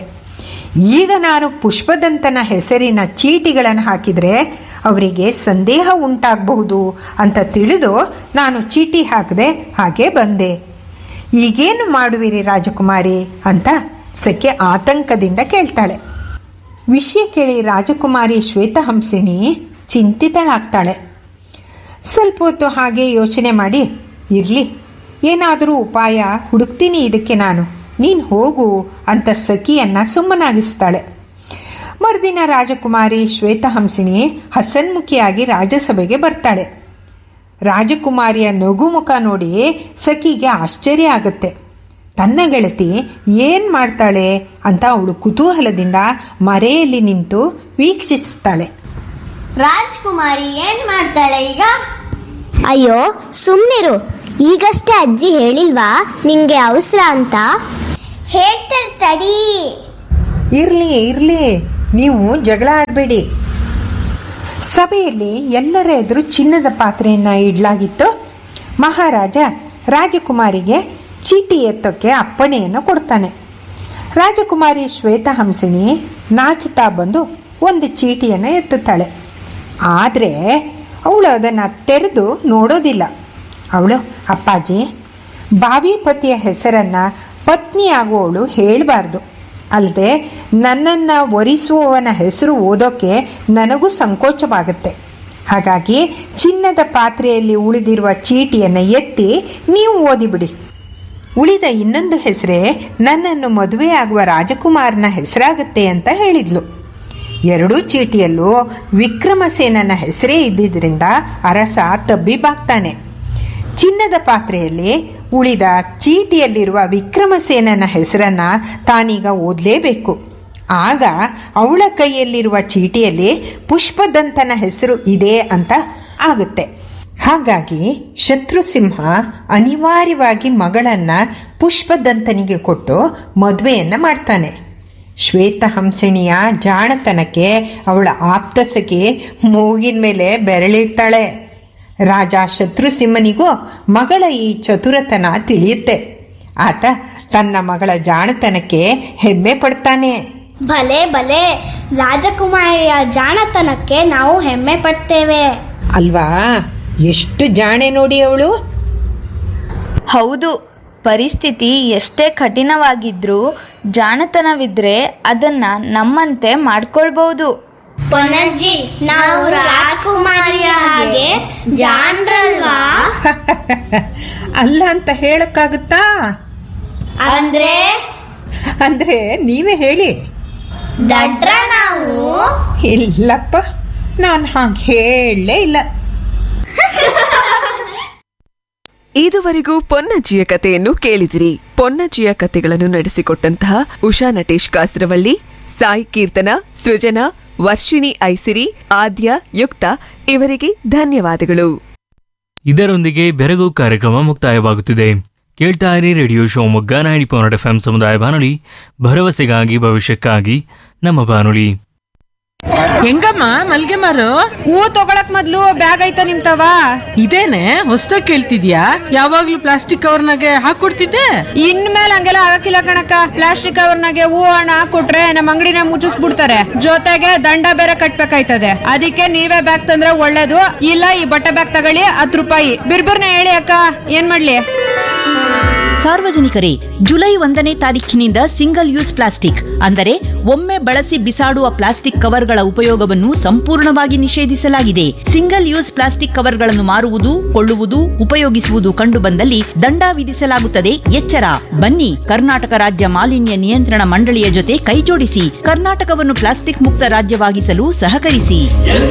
[SPEAKER 15] ಈಗ ನಾನು ಪುಷ್ಪದಂತನ ಹೆಸರಿನ ಚೀಟಿಗಳನ್ನು ಹಾಕಿದರೆ ಅವರಿಗೆ ಸಂದೇಹ ಉಂಟಾಗಬಹುದು ಅಂತ ತಿಳಿದು ನಾನು ಚೀಟಿ ಹಾಕದೆ ಹಾಗೆ ಬಂದೆ ಈಗೇನು ಮಾಡುವಿರಿ ರಾಜಕುಮಾರಿ ಅಂತ ಸಖೆ ಆತಂಕದಿಂದ ಕೇಳ್ತಾಳೆ ವಿಷಯ ಕೇಳಿ ರಾಜಕುಮಾರಿ ಶ್ವೇತಹಂಸಿಣಿ ಚಿಂತಿತಳಾಗ್ತಾಳೆ ಸ್ವಲ್ಪ ಹೊತ್ತು ಹಾಗೆ ಯೋಚನೆ ಮಾಡಿ ಇರಲಿ ಏನಾದರೂ ಉಪಾಯ ಹುಡುಕ್ತೀನಿ ಇದಕ್ಕೆ ನಾನು ನೀನು ಹೋಗು ಅಂತ ಸಖಿಯನ್ನು ಸುಮ್ಮನಾಗಿಸ್ತಾಳೆ ಮರುದಿನ ರಾಜಕುಮಾರಿ ಶ್ವೇತಹಂಸಿಣಿ ಹಸನ್ಮುಖಿಯಾಗಿ ರಾಜಸಭೆಗೆ ಬರ್ತಾಳೆ ರಾಜಕುಮಾರಿಯ ನಗುಮುಖ ನೋಡಿ ಸಖಿಗೆ ಆಶ್ಚರ್ಯ ಆಗುತ್ತೆ ತನ್ನ ಗೆಳತಿ ಏನು ಮಾಡ್ತಾಳೆ ಅಂತ ಅವಳು ಕುತೂಹಲದಿಂದ ಮರೆಯಲ್ಲಿ ನಿಂತು ವೀಕ್ಷಿಸ್ತಾಳೆ
[SPEAKER 2] ರಾಜ್ಕುಮಾರಿ ಏನ್ ಮಾಡ್ತಾಳೆ ಈಗ ಅಯ್ಯೋ ಸುಮ್ನಿರು ಈಗಷ್ಟೇ ಅಜ್ಜಿ ಹೇಳಿಲ್ವಾ ನಿಂಗೆ ಅವಸರ ಅಂತ ಹೇಳ್ತಾರೆ ತಡಿ
[SPEAKER 15] ಇರಲಿ ಇರಲಿ ನೀವು ಜಗಳ ಆಡಬೇಡಿ ಸಭೆಯಲ್ಲಿ ಎಲ್ಲರ ಎದುರು ಚಿನ್ನದ ಪಾತ್ರೆಯನ್ನು ಇಡಲಾಗಿತ್ತು ಮಹಾರಾಜ ರಾಜಕುಮಾರಿಗೆ ಚೀಟಿ ಎತ್ತೋಕ್ಕೆ ಅಪ್ಪಣೆಯನ್ನು ಕೊಡ್ತಾನೆ ರಾಜಕುಮಾರಿ ಶ್ವೇತಹಂಸಿಣಿ ನಾಚುತ್ತಾ ಬಂದು ಒಂದು ಚೀಟಿಯನ್ನು ಎತ್ತುತ್ತಾಳೆ ಆದರೆ ಅವಳು ಅದನ್ನು ತೆರೆದು ನೋಡೋದಿಲ್ಲ ಅವಳು ಅಪ್ಪಾಜಿ ಬಾವಿಪತಿಯ ಹೆಸರನ್ನು ಪತ್ನಿಯಾಗುವವಳು ಹೇಳಬಾರ್ದು ಅಲ್ಲದೆ ನನ್ನನ್ನು ಒರಿಸುವವನ ಹೆಸರು ಓದೋಕ್ಕೆ ನನಗೂ ಸಂಕೋಚವಾಗುತ್ತೆ ಹಾಗಾಗಿ ಚಿನ್ನದ ಪಾತ್ರೆಯಲ್ಲಿ ಉಳಿದಿರುವ ಚೀಟಿಯನ್ನು ಎತ್ತಿ ನೀವು ಓದಿಬಿಡಿ ಉಳಿದ ಇನ್ನೊಂದು ಹೆಸರೇ ನನ್ನನ್ನು ಮದುವೆಯಾಗುವ ರಾಜಕುಮಾರನ ಹೆಸರಾಗುತ್ತೆ ಅಂತ ಹೇಳಿದ್ಲು ಎರಡೂ ಚೀಟಿಯಲ್ಲೂ ವಿಕ್ರಮಸೇನನ ಹೆಸರೇ ಇದ್ದಿದ್ದರಿಂದ ಅರಸ ತಬ್ಬಿಬಾಗ್ತಾನೆ ಚಿನ್ನದ ಪಾತ್ರೆಯಲ್ಲಿ ಉಳಿದ ಚೀಟಿಯಲ್ಲಿರುವ ವಿಕ್ರಮಸೇನನ ಹೆಸರನ್ನು ತಾನೀಗ ಓದಲೇಬೇಕು ಆಗ ಅವಳ ಕೈಯಲ್ಲಿರುವ ಚೀಟಿಯಲ್ಲಿ ಪುಷ್ಪದಂತನ ಹೆಸರು ಇದೆ ಅಂತ ಆಗುತ್ತೆ ಹಾಗಾಗಿ ಶತ್ರುಸಿಂಹ ಅನಿವಾರ್ಯವಾಗಿ ಮಗಳನ್ನು ಪುಷ್ಪದಂತನಿಗೆ ಕೊಟ್ಟು ಮದುವೆಯನ್ನು ಮಾಡ್ತಾನೆ ಶ್ವೇತಹಂಸಿಣಿಯ ಜಾಣತನಕ್ಕೆ ಅವಳ ಆಪ್ತಸಖಿ ಮೂಗಿನ ಮೇಲೆ ಬೆರಳಿಡ್ತಾಳೆ ರಾಜ ಶತ್ರುಸಿಂಹನಿಗೂ ಮಗಳ ಈ ಚತುರತನ ತಿಳಿಯುತ್ತೆ ಆತ ತನ್ನ ಮಗಳ ಜಾಣತನಕ್ಕೆ ಹೆಮ್ಮೆ ಪಡ್ತಾನೆ
[SPEAKER 2] ಭಲೆ ಭಲೆ ರಾಜಕುಮಾರಿಯ ಜಾಣತನಕ್ಕೆ ನಾವು ಹೆಮ್ಮೆ ಪಡ್ತೇವೆ
[SPEAKER 15] ಅಲ್ವಾ ಎಷ್ಟು ಜಾಣೆ ನೋಡಿ ಅವಳು
[SPEAKER 14] ಹೌದು ಪರಿಸ್ಥಿತಿ ಎಷ್ಟೇ ಕಠಿಣವಾಗಿದ್ರೂ ಜಾಣತನವಿದ್ರೆ ಅದನ್ನ ನಮ್ಮಂತೆ ಮಾಡ್ಕೊಳ್ಬಹುದು
[SPEAKER 2] ಪೊನಜ್ಜಿ ನಾವು ರಾಜಕುಮಾರಿಯ ಹಾಗೆ ಜಾಣ್ರಲ್ವಾ
[SPEAKER 15] ಅಲ್ಲ ಅಂತ ಹೇಳಕ್ಕಾಗುತ್ತಾ
[SPEAKER 2] ಅಂದ್ರೆ
[SPEAKER 15] ಅಂದ್ರೆ ನೀವೇ ಹೇಳಿ
[SPEAKER 2] ದಡ್ರ ನಾವು
[SPEAKER 15] ಇಲ್ಲಪ್ಪ ನಾನು ಹಾಗೆ ಹೇಳಲೇ ಇಲ್ಲ
[SPEAKER 5] ಇದುವರೆಗೂ ಪೊನ್ನಜ್ಜಿಯ ಕಥೆಯನ್ನು ಕೇಳಿದಿರಿ ಪೊನ್ನಜ್ಜಿಯ ಕಥೆಗಳನ್ನು ನಡೆಸಿಕೊಟ್ಟಂತಹ ಉಷಾ ನಟೇಶ್ ಕಾಸರವಳ್ಳಿ ಸಾಯಿ ಕೀರ್ತನ ಸೃಜನಾ ವರ್ಷಿಣಿ ಐಸಿರಿ ಆದ್ಯ ಯುಕ್ತ ಇವರಿಗೆ ಧನ್ಯವಾದಗಳು
[SPEAKER 6] ಇದರೊಂದಿಗೆ ಬೆರಗು ಕಾರ್ಯಕ್ರಮ ಮುಕ್ತಾಯವಾಗುತ್ತಿದೆ ಕೇಳ್ತಾ ಇರಿ radio Shivamogga ninety point F ಸಮುದಾಯ ಬಾನುಲಿ ಭರವಸೆಗಾಗಿ ಭವಿಷ್ಯಕ್ಕಾಗಿ ನಮ್ಮ ಬಾನುಲಿ
[SPEAKER 16] ಹೆಂಗಮ್ಮ ಮಲ್ಗೆ ಮಾರು ಹೂ ತಗೊಳಕ್ ಮೊದ್ಲು ಬ್ಯಾಗ್ ಐತ ನಿಮ್ತವ ಇದೇನೆ ಹೊಸ್ದಾಗ್ ಕೇಳ್ತಿದ್ಯಾ ಯಾವಾಗ್ಲೂ ಪ್ಲಾಸ್ಟಿಕ್ ಕವರ್ನಾಗೆ ಹಾಕೊಡ್ತಿದ್ದೆ ಇನ್ಮೇಲೆ ಹಂಗೆಲ್ಲ ಆಗಕ್ಕಿಲ್ಲ ಕಣಕ್ಕ ಪ್ಲಾಸ್ಟಿಕ್ ಕವರ್ನಾಗೆ ಹೂ ಹಣ ಹಾಕೊಟ್ರೆ ನಮ್ಮ ಅಂಗಡಿನ ಮುಚ್ಚಿಸ್ಬಿಡ್ತಾರೆ ಜೊತೆಗೆ ದಂಡ ಬೇರೆ ಕಟ್ಬೇಕಾಯ್ತದೆ ಅದಕ್ಕೆ ನೀವೇ ಬ್ಯಾಗ್ ತಂದ್ರೆ ಒಳ್ಳೇದು ಇಲ್ಲ ಈ ಬಟ್ಟೆ ಬ್ಯಾಗ್ ತಗೊಳ್ಳಿ ಹತ್ತು ರೂಪಾಯಿ ಬಿರ್ಬಿರ್ನ ಹೇಳಿ ಅಕ್ಕ ಏನ್ ಮಾಡ್ಲಿ
[SPEAKER 17] ಸಾರ್ವಜನಿಕರೇ ಜುಲೈ ಒಂದನೇ ತಾರೀಖಿನಿಂದ ಸಿಂಗಲ್ ಯೂಸ್ ಪ್ಲಾಸ್ಟಿಕ್ ಅಂದರೆ ಒಮ್ಮೆ ಬಳಸಿ ಬಿಸಾಡುವ ಪ್ಲಾಸ್ಟಿಕ್ ಕವರ್ಗಳ ಉಪಯೋಗವನ್ನು ಸಂಪೂರ್ಣವಾಗಿ ನಿಷೇಧಿಸಲಾಗಿದೆ ಸಿಂಗಲ್ ಯೂಸ್ ಪ್ಲಾಸ್ಟಿಕ್ ಕವರ್ಗಳನ್ನು ಮಾರುವುದು ಕೊಳ್ಳುವುದು ಉಪಯೋಗಿಸುವುದು ಕಂಡುಬಂದಲ್ಲಿ ದಂಡ ವಿಧಿಸಲಾಗುತ್ತದೆ ಎಚ್ಚರ ಬನ್ನಿ ಕರ್ನಾಟಕ ರಾಜ್ಯ ಮಾಲಿನ್ಯ ನಿಯಂತ್ರಣ ಮಂಡಳಿಯ ಜೊತೆ ಕೈಜೋಡಿಸಿ ಕರ್ನಾಟಕವನ್ನು ಪ್ಲಾಸ್ಟಿಕ್ ಮುಕ್ತ ರಾಜ್ಯವಾಗಿಸಲು ಸಹಕರಿಸಿ